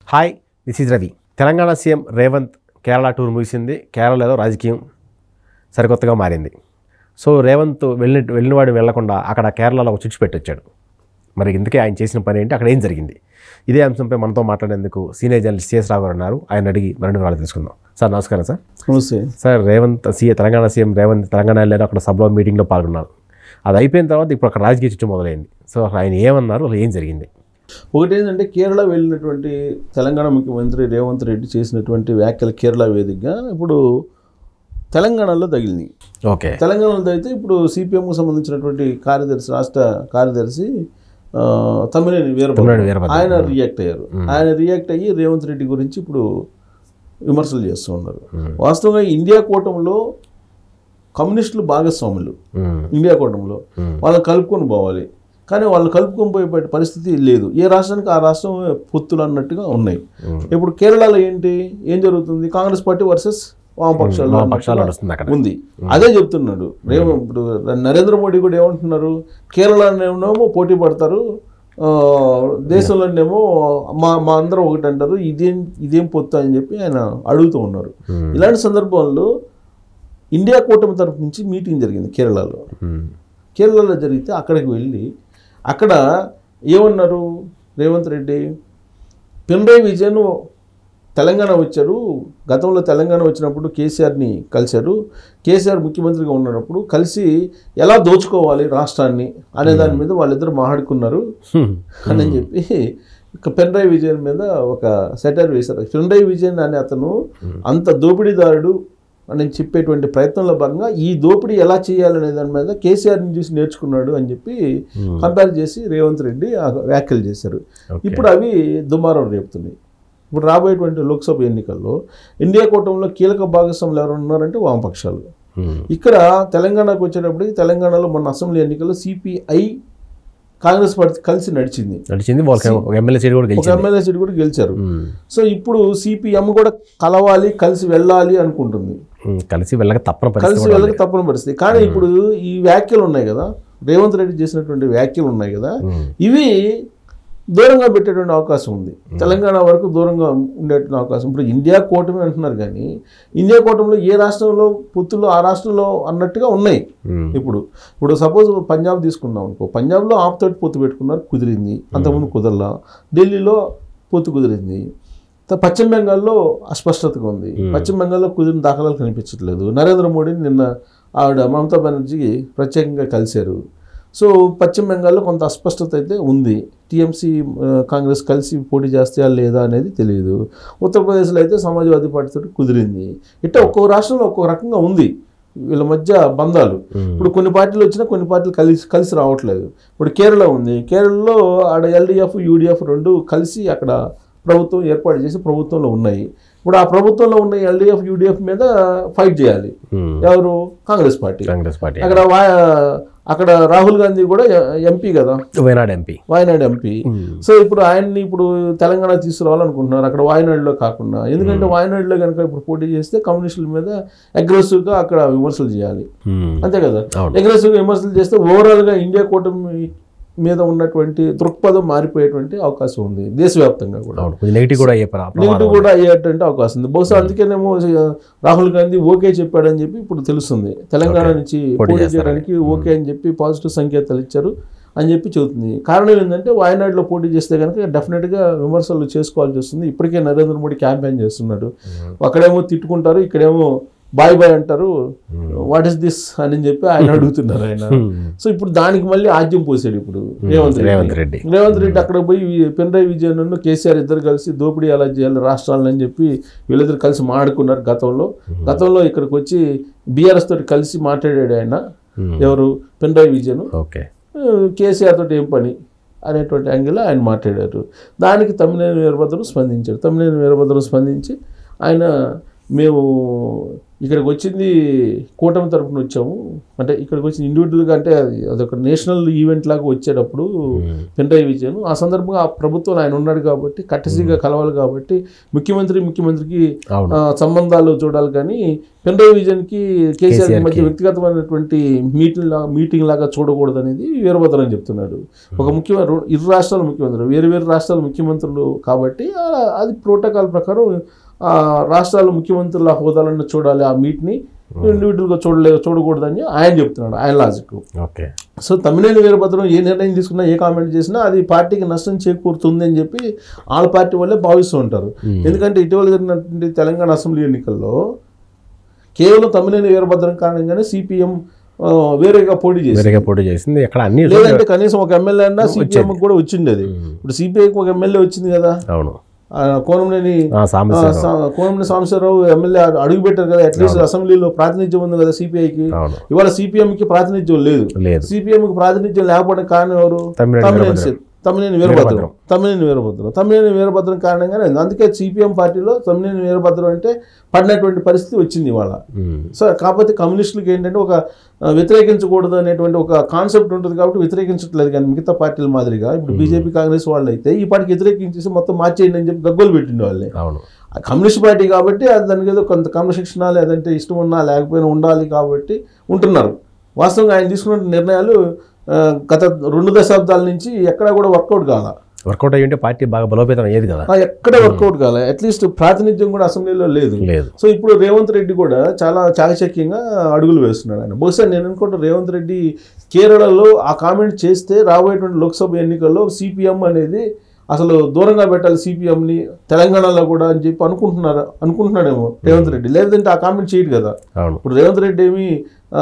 Hi this is Ravi Telangana CM Revanth Kerala tour ముగిసింది కేరళలో రాజకీయం సరికొత్తగా మారింది సో రేవంత్ వెళ్ళిన వెళ్ళినవాడు వెళ్లకుండా అక్కడ కేరళలో ఒక చిచ్చు పెట్టొచ్చాడు మరి ఇందుకే ఆయన చేసిన పని ఏంటి అక్కడ ఏం జరిగింది ఇదే అంశంపై మనతో మాట్లాడేందుకు సీనియర్ జర్నలిస్ట్ సిఎస్ రావు గారు ఉన్నారు ఆయన అడిగి మరిన్ని వాళ్ళు తెలుసుకుందాం సార్ నమస్కారం సార్ నమస్తే sir Revanth CA Telangana CM Revanth Telangana వెళ్ళారు అక్కడ సభలో మీటింగ్లో పాల్గొన్నారు అది అయిపోయిన తర్వాత ఇప్పుడు అక్కడ రాజకీయ చిచ్చు మొదలైంది సో అసలు ఆయన ఏమన్నారు అసలు ఏం జరిగింది ఒకటి ఏంటంటే కేరళ వెళ్ళినటువంటి తెలంగాణ ముఖ్యమంత్రి రేవంత్ రెడ్డి చేసినటువంటి వ్యాఖ్యలు కేరళ వేదికగా ఇప్పుడు తెలంగాణలో తగిలినాయి ఓకే తెలంగాణలో తగిలితే ఇప్పుడు సిపిఎంకు సంబంధించినటువంటి కార్యదర్శి రాష్ట్ర కార్యదర్శి ఆ, తమ్మినేని వీరభద్ర తమ్మినేని వీరభద్ర. ఆయన రియాక్ట్ అయ్యారు ఆయన రియాక్ట్ అయ్యి రేవంత్ రెడ్డి గురించి ఇప్పుడు విమర్శలు చేస్తూ ఉన్నారు వాస్తవంగా ఇండియా కూటమిలో కమ్యూనిస్టులు భాగస్వాములు మ్మ్. ఇండియా కూటమిలో వాళ్ళని కలుపుకొని పోవాలి కానీ వాళ్ళని కలుపుకొని పోయే పరిస్థితి లేదు ఏ రాష్ట్రానికి ఆ రాష్ట్రం పొత్తులు అన్నట్టుగా ఉన్నాయి మ్మ్. ఇప్పుడు కేరళలో ఏంటి ఏం జరుగుతుంది కాంగ్రెస్ పార్టీ వర్సెస్ వామపక్షాలు వామపక్షాలు అన్నట్టుగా నడుస్తుంది అక్కడ ఉంది అదే చెప్తున్నాడు రేవ ఇప్పుడు నరేంద్ర మోడీ కూడా ఏమంటున్నారు కేరళలోనేమో పోటీ పడతారు ఆ, దేశంలోనేమో మా మా అందరం ఒకటి అంటారు ఇదేం ఇదేం పొత్తు అని చెప్పి ఆయన అడుగుతూ ఉన్నారు మ్మ్. ఇలాంటి సందర్భంలో ఇండియా కూటమి తరపు నుంచి మీటింగ్ జరిగింది కేరళలో మ్మ్. కేరళలో జరిగితే అక్కడికి వెళ్ళి అక్కడ ఏమన్నారు రేవంత్ రెడ్డి పినరయ్ విజయన్ తెలంగాణ వచ్చారు గతంలో తెలంగాణ వచ్చినప్పుడు కేసీఆర్ని కలిశారు కేసీఆర్ ముఖ్యమంత్రిగా ఉన్నప్పుడు కలిసి ఎలా దోచుకోవాలి రాష్ట్రాన్ని అనే దాని మీద వాళ్ళిద్దరు మాట్లాడుకున్నారు హ్మ్. అని చెప్పి ఇక పెన్రయ్ విజయన్ మీద ఒక సెటర్ వేశారు పెన్రయ్ విజయన్ అనే అతను అంత దోపిడీదారుడు అని చెప్పేటువంటి ప్రయత్నంలో భాగంగా ఈ దోపిడీ ఎలా చేయాలనే దాని మీద కేసీఆర్ని చూసి నేర్చుకున్నాడు అని చెప్పి కంపేర్ చేసి రేవంత్ రెడ్డి ఆ వ్యాఖ్యలు చేశారు ఓకే. ఇప్పుడు అవి దుమారం రేపుతున్నాయి ఇప్పుడు రాబోయేటువంటి లోక్సభ ఎన్నికల్లో ఇండియా కూటమిలో కీలక భాగస్వాములు ఎవరు ఉన్నారంటే వామపక్షాలు మ్మ్. ఇక్కడ తెలంగాణకు వచ్చేటప్పటికి తెలంగాణలో మొన్న అసెంబ్లీ ఎన్నికల్లో సిపిఐ కాంగ్రెస్ పార్టీ కలిసి నడిచింది నడిచింది వాళ్ళకి ఒక ఎమ్మెల్యే సీట్ కూడా ఒక గెలిచింది ఎమ్మెల్యే సీట్ కూడా గెలిచారు మ్మ్. సో ఇప్పుడు సిపిఎం కూడా కలవాలి కలిసి వెళ్ళాలి అనుకుంటుంది మ్మ్. కలిసి వెళ్ళక తప్పని పరిస్థితి కలిసి కూడా వెళ్ళక తప్పని పరిస్థితి కానీ ఇప్పుడు ఈ వ్యాఖ్యలు ఉన్నాయి కదా రేవంత్ రెడ్డి చేసినటువంటి వ్యాఖ్యలు ఉన్నాయి కదా మ్మ్. ఇవి దూరంగా పెట్టేటువంటి అవకాశం ఉంది తెలంగాణ వరకు దూరంగా ఉండేటువంటి అవకాశం ఇప్పుడు ఇండియా కూటమి అంటున్నారు కానీ ఇండియా కూటమిలో ఏ రాష్ట్రంలో పొత్తులు ఆ రాష్ట్రంలో అన్నట్టుగా ఉన్నాయి మ్మ్. ఇప్పుడు ఇప్పుడు సపోజ్ పంజాబ్ తీసుకున్నాం అనుకో పంజాబ్లో ఆప్ తోటి పొత్తు పెట్టుకున్నారు కుదిరింది అంతకుముందు కుదరలా ఢిల్లీలో పొత్తు కుదిరింది త- పశ్చిమ బెంగాల్లో అస్పష్టతగా ఉంది పశ్చిమ బెంగాల్లో కుదిరిన దాఖలాలు కనిపించట్లేదు నరేంద్ర మోడీని నిన్న ఆవిడ మమతా బెనర్జీ ప్రత్యేకంగా కలిశారు సో పశ్చిమ బెంగాల్లో కొంత అస్పష్టత అయితే ఉంది టీఎంసీ కాంగ్రెస్ కలిసి పోటీ చేస్తాయా లేదా అనేది తెలియదు ఉత్తరప్రదేశ్లో అయితే సమాజ్వాదీ పార్టీతో కుదిరింది ఇట్లా ఒక్కో రాష్ట్రంలో ఒక్కో రకంగా ఉంది వీళ్ళ మధ్య బంధాలు మ్మ్. ఇప్పుడు కొన్ని పార్టీలు వచ్చినా కొన్ని పార్టీలు కలిసి కలిసి రావట్లేదు ఇప్పుడు కేరళ ఉంది కేరళలో ఆడ ఎల్డిఎఫ్ యూడిఎఫ్ రెండు కలిసి అక్కడ ప్రభుత్వం ఏర్పాటు చేసి ప్రభుత్వంలో ఉన్నాయి ఇప్పుడు ఆ ప్రభుత్వంలో ఉన్న ఎల్డిఎఫ్ యూడిఎఫ్ మీద ఫైట్ చేయాలి మ్మ్. ఎవరు కాంగ్రెస్ పార్టీ కాంగ్రెస్ పార్టీ అక్కడ వా అక్కడ రాహుల్ గాంధీ కూడా ఎంపీ కదా Wayanad MP Wayanad MP so ఇప్పుడు ఆయన్ని ఇప్పుడు తెలంగాణ తీసుకురావాలనుకుంటున్నారు అక్కడ వాయనాడులో కాకుండా ఎందుకంటే వాయనాడులో కనుక ఇప్పుడు పోటీ చేస్తే కమ్యూనిస్టుల మీద అగ్రెసివ్గా అక్కడ విమర్శలు చేయాలి మ్మ్. అంతే కదా అవును. అగ్రెసివ్గా విమర్శలు చేస్తే ఓవరాల్గా ఇండియా కూటమి మీద ఉన్నటువంటి దృక్పథం మారిపోయేటువంటి అవకాశం ఉంది దేశవ్యాప్తంగా కూడా అవును కొంచెం నెగిటివ్ కూడా అయ్యే ప్ర- నెగిటివ్ ప్రమాదం కూడా అయ్యేటువంటి అవకాశం ఉంది బహుశా అందుకేనేమో రాహుల్ గాంధీ ఓకే చెప్పాడని చెప్పి ఇప్పుడు తెలుస్తుంది తెలంగాణ నుంచి పోటీ పోటీ చేస్తారని. చేయడానికి ఓకే అని చెప్పి పాజిటివ్ సంకేతాలు ఇచ్చారు అని చెప్పి చెబుతుంది కారణం ఏంటంటే వాయనాడులో పోటీ చేస్తే కనుక డెఫినెట్గా విమర్శలు చేసుకోవాల్సి వస్తుంది ఇప్పటికే నరేంద్ర మోడీ క్యాంపెయిన్ చేస్తున్నాడు అక్కడేమో తిట్టుకుంటారు ఇక్కడేమో బాయ్ బాయ్ అంటారు వాట్ ఇస్ దిస్ అని చెప్పి ఆయన అడుగుతున్నారు ఆయన మ్మ్. సో ఇప్పుడు దానికి మళ్ళీ ఆద్యం పోసాడు ఇప్పుడు రేవంత్ రెడ్డి రేవంత్ రెడ్డి రేవంత్ రెడ్డి అక్కడ పోయి పినరాయి విజయన్ కేసీఆర్ ఇద్దరు కలిసి దోపిడీ ఎలా చేయాలి రాష్ట్రాలను అని చెప్పి వీళ్ళిద్దరు కలిసి మాట్లాడుకున్నారు గతంలో గతంలో ఇక్కడికి వచ్చి బీఆర్ఎస్ తోటి కలిసి మాట్లాడాడు ఆయన మ్మ్. ఎవరు పినరాయి విజయన్ ఓకే కేసీఆర్ తోటి ఏం పని అనేటువంటి యాంగిల్లో ఆయన మాట్లాడారు దానికి తమ్మినేని వీరభద్రం స్పందించాడు తమ్మినేని వీరభద్రం స్పందించి ఆయన మేము ఇక్కడికి వచ్చింది కూటమి తరపున వచ్చాము అంటే ఇక్కడికి వచ్చి ఇండివిజువల్గా అంటే అది అదొక నేషనల్ ఈవెంట్ లాగా వచ్చేటప్పుడు ఉమ్. పినరాయి విజయన్ ఆ సందర్భంగా ఆ ప్రభుత్వం ఆయన ఉన్నాడు కాబట్టి కట్టసిగా కలవాలి కాబట్టి ముఖ్యమంత్రి ముఖ్యమంత్రికి అవును ఆ, సంబంధాలు చూడాలి కానీ పినరాయి విజయన్కి కేసీఆర్ కేసీఆర్ మధ్య కి. వ్యక్తిగతమైనటువంటి మీటింగ్ లాగా మీటింగ్ లాగా చూడకూడదు అనేది వీరభద్రం చెప్తున్నాడు ఒక ముఖ్యమైన రో- ఇరు రాష్ట్రాల ముఖ్యమంత్రులు వేరు వేరు రాష్ట్రాల ముఖ్యమంత్రులు కాబట్టి ఆ, అది ప్రోటోకాల్ ప్రకారం ఆ రాష్ట్రాల ముఖ్యమంత్రుల హోదాలను చూడాలి ఆ మీట్ని ఇండివిజువల్గా చూడలే చూడకూడదని ఆయన చెప్తున్నాడు ఆయన logic okay so Tammineni Veerabhadram ఏ నిర్ణయం తీసుకున్నా ఏ కామెంట్ చేసినా అది పార్టీకి నష్టం చేకూరుతుంది అని చెప్పి వాళ్ళ పార్టీ వాళ్ళే భావిస్తూ ఉంటారు Hmm. ఎందుకంటే ఇటీవల జరిగినటువంటి తెలంగాణ అసెంబ్లీ ఎన్నికల్లో కేవలం తమ్మినేని వీరభద్రం కారణంగానే సిపిఎం వేరేగా పోటీ చేసింది వేరేగా పోటీ చేసింది ఎక్కడ అన్ని లేదంటే కనీసం ఒక ఎమ్మెల్యే అన్నా సిపిఎం కూడా వచ్చిండేది ఉమ్. ఇప్పుడు సిపిఐకి ఒక ఎమ్మెల్యే వచ్చింది కదా అవును ఆ, కోనంనేని ఆ, సాంబశివరావు. ఆ, సా- కోనంనేని సాంబశివరావు ఎమ్మెల్యే అడుగు పెట్టారు కదా అట్లీస్ట్ అసెంబ్లీలో ప్రాతినిధ్యం ఉంది కదా సిపిఐకి అవును ఇవాళ సిపిఎంకి ప్రాతినిధ్యం లేదు లేదు సిపిఎంకి ప్రాతినిధ్యం లేకపోవడం కారణం ఎవరు తమ్మినేని తమ్మినేని వీరభద్రం. సి- తమ్మినేని వీరభద్రం తమ్మినేని వీరభద్రం తమ్మినేని వీరభద్రం కారణంగానే ఉంది. అందుకే సిపిఎం పార్టీలో తమ్మినేని వీరభద్రం అంటే పడినటువంటి పరిస్థితి వచ్చింది ఇవాళ ఉమ్. సో కాకపోతే కమ్యూనిస్టులకి ఏంటంటే ఒక ఆ, వ్యతిరేకించకూడదు అనేటువంటి ఒక కాన్సెప్ట్ ఉంటుంది కాబట్టి వ్యతిరేకించట్లేదు కానీ మిగతా పార్టీల మాదిరిగా ఇప్పుడు బీజేపీ కాంగ్రెస్ వాళ్ళు అయితే ఈ పార్టీకి వ్యతిరేకించేసి మొత్తం మార్చేయండి అని చెప్పి గగ్గోలు పెట్టిండే వాళ్ళే అవును ఆ కమ్యూనిస్ట్ పార్టీ కాబట్టి అది దానికి ఏదో కొంత క్రమశిక్షణ లేదంటే ఇష్టం ఉన్నా లేకపోయినా ఉండాలి కాబట్టి ఉంటున్నారు వాస్తవంగా ఆయన తీసుకున్న నిర్ణయాలు ఆ, గత రెండు దశాబ్దాల నుంచి ఎక్కడా కూడా వర్కౌట్ కాల వర్కౌట్ అయ్యింటే పార్టీ బాగా బలోపేతం అయ్యేది కదా ఆ, ఎక్కడ వర్కౌట్ కాల అట్లీస్ట్ ప్రాతినిధ్యం కూడా అసెంబ్లీలో లేదు లేదు సో ఇప్పుడు రేవంత్ రెడ్డి కూడా చాలా చాకచక్యంగా అడుగులు వేస్తున్నాడు ఆయన బహుశా నేను అనుకుంటా రేవంత్ రెడ్డి కేరళలో ఆ కామెంట్ చేస్తే రాబోయేటువంటి లోక్సభ ఎన్నికల్లో సిపిఎం అనేది అసలు దూరంగా పెట్టాలి సిపిఎంని తెలంగాణలో కూడా అని చెప్పి అనుకుంటున్నారు అనుకుంటున్నాడేమో రేవంత్ రెడ్డి లేదంటే ఆ కామెంట్ చేయడు కదా అవును ఇప్పుడు రేవంత్ రెడ్డి ఏమి ఆ,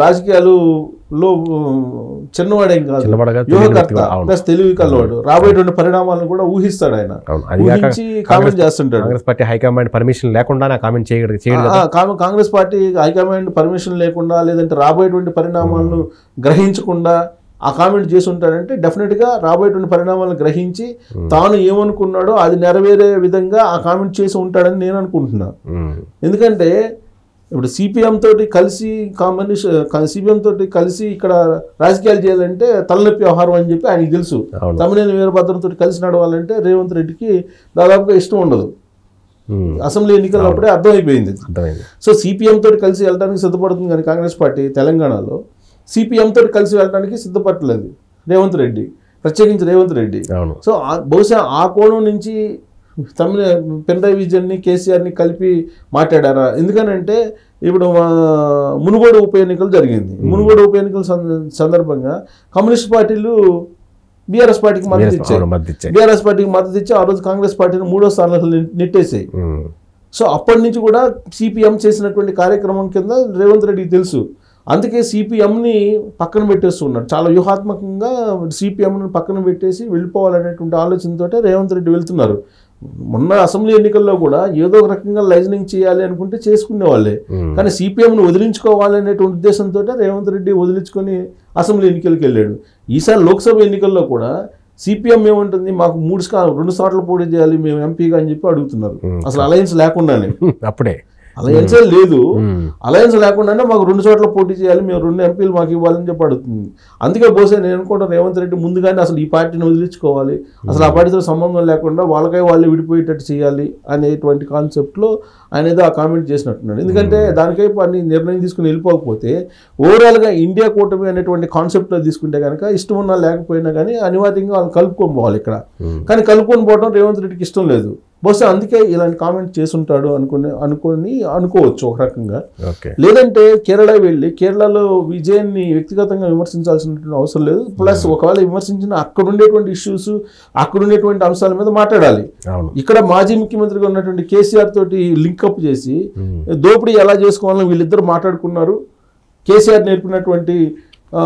రాజకీయాలులో ఉమ్, చిన్నవాడేం కాదు చిన్నవాడుగా తెలియని వ్యక్తి యువకర్త కూడా. అవును ప్లస్ తెలివి కలవాడు రాబోయేటువంటి పరిణామాలను కూడా ఊహిస్తాడు ఆయన అవును అది కాక ఊహించి కామెంట్ చేస్తుంటాడు కాంగ్రెస్ పార్టీ హైకమాండ్ పర్మిషన్ లేకుండా నా కామెంట్ చేయగలిగి చేయడు ఆ, కదా Congress Congress party high command permission లేకుండా లేదంటే రాబోయేటువంటి పరిణామాలను గ్రహించకుండా ఆ కామెంట్ చేసి ఉంటాడంటే డెఫినెట్గా రాబోయేటువంటి పరిణామాలను గ్రహించి తాను ఏమనుకున్నాడో అది నెరవేరే విధంగా ఆ కామెంట్ చేసి ఉంటాడని నేను అనుకుంటున్నా ఉమ్. ఎందుకంటే ఇప్పుడు సిపిఎం తోటి కలిసి కాంబినేషన్ సిపిఎం తోటి కలిసి ఇక్కడ రాజకీయాలు చేయాలంటే తలనొప్పి వ్యవహారం అని చెప్పి ఆయనకి తెలుసు అవును తమ్మినేని వీరభద్రంతో కలిసి నడవాలంటే రేవంత్ రెడ్డికి దాదాపుగా ఇష్టం ఉండదు ఉమ్. అసెంబ్లీ ఎన్నికల్లో అప్పుడే అర్థమైపోయింది అర్థమైంది సో సిపిఎం తోటి కలిసి వెళ్ళడానికి సిద్ధపడుతుంది కానీ కాంగ్రెస్ పార్టీ తెలంగాణలో సిపిఎం తోటి కలిసి వెళ్ళడానికి సిద్ధపడలేదు రేవంత్ రెడ్డి ప్రత్యేకించి రేవంత్ రెడ్డి అవును సో ఆ- బహుశా ఆ కోణం నుంచి తమిళ పినరాయి విజయన్ని కేసీఆర్ని కలిపి మాట్లాడారా ఎందుకనంటే ఇప్పుడు మా మునుగోడు ఉప ఎన్నికలు జరిగింది మునుగోడు ఉప ఎన్నికల సంద- సందర్భంగా కమ్యూనిస్ట్ పార్టీలు బీఆర్ఎస్ పార్టీకి మద్దతు ఇచ్చాయి అవును మద్దతు ఇచ్చాయి బీఆర్ఎస్ పార్టీకి మద్దతు ఇచ్చి ఆ రోజు కాంగ్రెస్ పార్టీని మూడో స్థానంలో నె- నెట్టేసాయి ఉమ్. సో అప్పటి నుంచి కూడా సిపిఎం చేసినటువంటి కార్యక్రమం కింద రేవంత్ రెడ్డికి తెలుసు అందుకే సిపిఎంని పక్కన పెట్టేస్తున్నాడు చాలా వ్యూహాత్మకంగా సిపిఎంని పక్కన పెట్టేసి వెళ్ళిపోవాలనేటువంటి ఆలోచనతోటే రేవంత్ రెడ్డి వెళ్తున్నారు మొన్న అసెంబ్లీ ఎన్నికల్లో కూడా ఏదో ఒక రకంగా లైజనింగ్ చేయాలి అనుకుంటే చేసుకునే వాళ్ళే ఉమ్. కానీ సిపిఎంను వదిలించుకోవాలనేటువంటి ఉద్దేశంతో రేవంత్ రెడ్డి వదిలించుకొని అసెంబ్లీ ఎన్నికలకు వెళ్ళాడు ఈసారి లోక్సభ ఎన్నికల్లో కూడా సిపిఎం ఏముంటుంది మాకు మూడు స్కా రెండు సార్లు పోటీ చేయాలి మేము ఎంపీగా అని చెప్పి అడుగుతున్నారు ఉమ్. అసలు అలయన్స్ లేకుండానే అప్పుడే అలయన్స్ లేదు ఉమ్. అలయన్స్ లేకుండానే మాకు రెండు చోట్ల పోటీ చేయాలి మేము రెండు ఎంపీలు మాకు ఇవ్వాలని చెప్పి అడుగుతుంది అందుకే బహుశా నేను అనుకుంటా రేవంత్ రెడ్డి ముందుగానే అసలు ఈ పార్టీని వదిలించుకోవాలి అసలు ఆ పార్టీతో సంబంధం లేకుండా వాళ్ళకై వాళ్ళు విడిపోయేటట్టు చేయాలి అనేటువంటి కాన్సెప్ట్లో ఆయన ఏదో ఆ కామెంట్ చేసినట్టున్నాడు ఎందుకంటే దానికై అన్ని నిర్ణయం తీసుకుని వెళ్ళిపోకపోతే ఓవరాల్గా ఇండియా కూటమి అనేటువంటి కాన్సెప్ట్లో తీసుకుంటే కనుక ఇష్టం ఉన్నా లేకపోయినా కానీ అనివార్యంగా వాళ్ళు కలుపుకొని పోవాలి ఇక్కడ ఉమ్. కానీ కలుపుకొని పోవడం రేవంత్ రెడ్డికి ఇష్టం లేదు బహుశా అందుకే ఇలాంటి కామెంట్ చేసుంటాడు అనుకుని అనుకొని అనుకోవచ్చు ఒక రకంగా ఓకే లేదంటే కేరళ వెళ్ళి కేరళలో విజయాన్ని వ్యక్తిగతంగా విమర్శించాల్సినటువంటి అవసరం లేదు ప్లస్ ఒకవేళ విమర్శించిన అక్కడ ఉండేటువంటి ఇష్యూస్ అక్కడ ఉండేటువంటి అంశాల మీద మాట్లాడాలి అవును ఇక్కడ మాజీ ముఖ్యమంత్రిగా ఉన్నటువంటి కేసీఆర్ తోటి లింకప్ చేసి ఉమ్. దోపిడీ ఎలా చేసుకోవాలని వీళ్ళిద్దరు మాట్లాడుకున్నారు కేసీఆర్ నేర్పినటువంటి ఆ,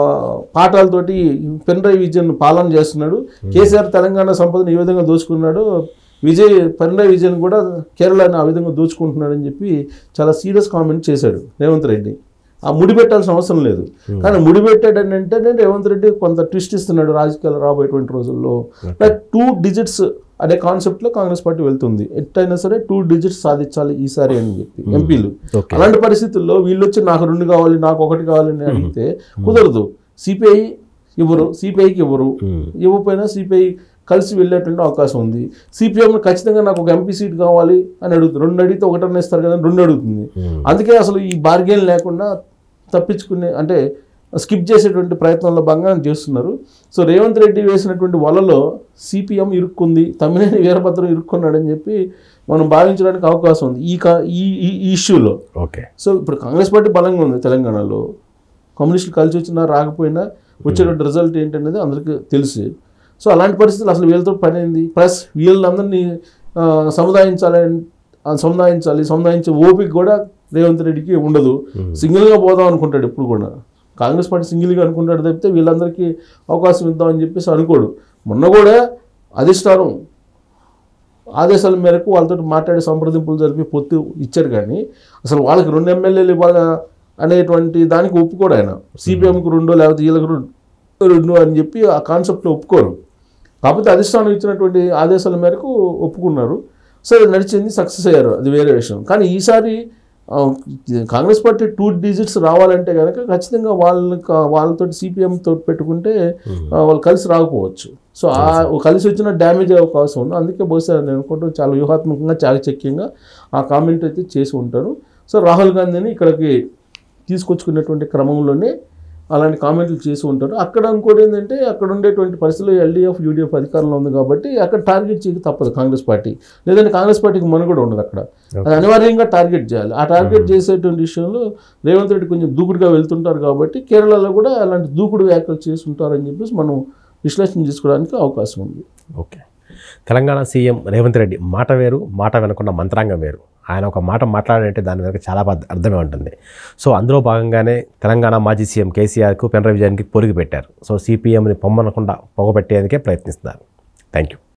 పాఠాలతోటి పెన్రై విజయన్ పాలన చేస్తున్నాడు కేసీఆర్ తెలంగాణ సంపదను ఏ విధంగా దోచుకున్నాడో విజయ్ పెన్రై విజయన్ కూడా కేరళని ఆ విధంగా దోచుకుంటున్నాడు అని చెప్పి చాలా సీరియస్ కామెంట్ చేశాడు రేవంత్ రెడ్డి ఆ ముడి పెట్టాల్సిన అవసరం లేదు కానీ ముడి పెట్టాడని అంటే రేవంత్ రెడ్డి కొంత ట్విస్ట్ ఇస్తున్నాడు రాజకీయాలు రాబోయేటువంటి రోజుల్లో లైక్ టూ డిజిట్స్ అనే కాన్సెప్ట్లో కాంగ్రెస్ పార్టీ వెళ్తుంది ఎట్టయినా సరే టూ డిజిట్స్ సాధించాలి ఈసారి అని చెప్పి ఎంపీలు ఓకే అలాంటి పరిస్థితుల్లో వీళ్ళు వచ్చి నాకు రెండు కావాలి నాకు ఒకటి కావాలి అని అడిగితే కుదరదు సిపిఐ ఇవ్వరు సిపిఐకి ఇవ్వరు ఉమ్. ఇవ్వకపోయినా సిపిఐ కలిసి వెళ్ళేటువంటి అవకాశం ఉంది సిపిఎం ఖచ్చితంగా నాకు ఒక ఎంపీ సీట్ కావాలి అని అడుగుతుంది రెండు అడిగితే ఒకటన్నా ఇస్తారు కదా అని రెండు అడుగుతుంది ఉమ్. అందుకే అసలు ఈ బార్గెన్ లేకుండా తప్పించుకునే అంటే స్కిప్ చేసేటువంటి ప్రయత్నంలో భాగంగా చేస్తున్నారు సో రేవంత్ రెడ్డి వేసినటువంటి వలలో సిపిఎం ఇరుక్కుంది తమ్మినేని వీరభద్రం ఇరుక్కున్నాడని చెప్పి మనం భావించడానికి అవకాశం ఉంది ఈ కా ఈ ఈ- ఈ ఇష్యూలో ఓకే సో ఇప్పుడు కాంగ్రెస్ పార్టీ బలంగా ఉంది తెలంగాణలో కమ్యూనిస్టులు కలిసి వచ్చినా రాకపోయినా వచ్చేటువంటి రిజల్ట్ ఏంటనేది అందరికీ తెలుసు సో అలాంటి పరిస్థితులు అసలు వీళ్ళతో పని ఏంది ప్లస్ వీళ్ళందరినీ ఆ, సముదాయించాలని ఆ, సముదాయించాలి సముదాయించే ఓపిక కూడా రేవంత్ రెడ్డికి ఉండదు సింగిల్గా పోదాం అనుకుంటాడు ఎప్పుడు కూడా కాంగ్రెస్ పార్టీ సింగిల్గా అనుకుంటాడు తప్పితే వీళ్ళందరికీ అవకాశం ఇద్దామని చెప్పేసి అనుకోడు మొన్న కూడా అధిష్టానం ఆదేశాల మేరకు వాళ్ళతో మాట్లాడి సంప్రదింపులు జరిపి పొత్తు ఇచ్చారు కానీ అసలు వాళ్ళకి రెండు ఎమ్మెల్యేలు ఇవ్వాలా అనేటువంటి దానికి ఒప్పుకోడు ఆయన సిపిఎంకి రెండో లేకపోతే వీళ్ళకి రెండు రెండు అని చెప్పి ఆ కాన్సెప్ట్లో ఒప్పుకోరు కాకపోతే అధిష్టానం ఇచ్చినటువంటి ఆదేశాల మేరకు ఒప్పుకున్నారు సరే నడిచింది సక్సెస్ అయ్యారు అది వేరే విషయం కానీ ఈసారి ఆ, కాంగ్రెస్ పార్టీ టూ డిజిట్స్ రావాలంటే కనుక ఖచ్చితంగా వాళ్ళకి వాళ్ళతో సిపిఎం తోటి పెట్టుకుంటే ఆ, వాళ్ళు కలిసి రాకపోవచ్చు సో ఆ కలిసి వచ్చిన డ్యామేజ్ అయ్యే అవకాశం ఉంది అందుకే బహుశా నేను అనుకుంటూ చాలా వ్యూహాత్మకంగా చాకచక్యంగా ఆ కామెంట్ అయితే చేసి ఉంటారు సో రాహుల్ గాంధీని ఇక్కడికి తీసుకొచ్చుకునేటువంటి క్రమంలోనే అలాంటి కామెంట్లు చేసి ఉంటారు అక్కడ ఇంకోటి ఏంటంటే అక్కడ ఉండేటువంటి పరిస్థితుల్లో ఎల్డీఎఫ్ యూడీఎఫ్ అధికారంలో ఉంది కాబట్టి అక్కడ టార్గెట్ చేయక తప్పదు కాంగ్రెస్ పార్టీ లేదంటే కాంగ్రెస్ పార్టీకి మనుగడ ఉండదు అక్కడ అది అనివార్యంగా టార్గెట్ చేయాలి ఆ టార్గెట్ చేసేటువంటి విషయంలో రేవంత్ రెడ్డి కొంచెం దూకుడుగా వెళ్తుంటారు కాబట్టి కేరళలో కూడా అలాంటి దూకుడు వ్యాఖ్యలు చేసి ఉంటారని చెప్పేసి మనం విశ్లేషణ చేసుకోవడానికి అవకాశం ఉంది ఓకే తెలంగాణ సీఎం రేవంత్ రెడ్డి మాట వేరు మాట వెనకున్న మంత్రాంగం వేరు ఆయన ఒక మాట మాట్లాడాలంటే దాని వెనక చాలా పెద్ద అర్థమే ఉంటుంది సో అందులో భాగంగానే తెలంగాణ మాజీ సీఎం కేసీఆర్కు పినరయ్ విజయన్కి పొరుగు పెట్టారు సో సిపిఎంని పొమ్మనకుండా పొగబెట్టేందుకే ప్రయత్నిస్తున్నారు థ్యాంక్ యూ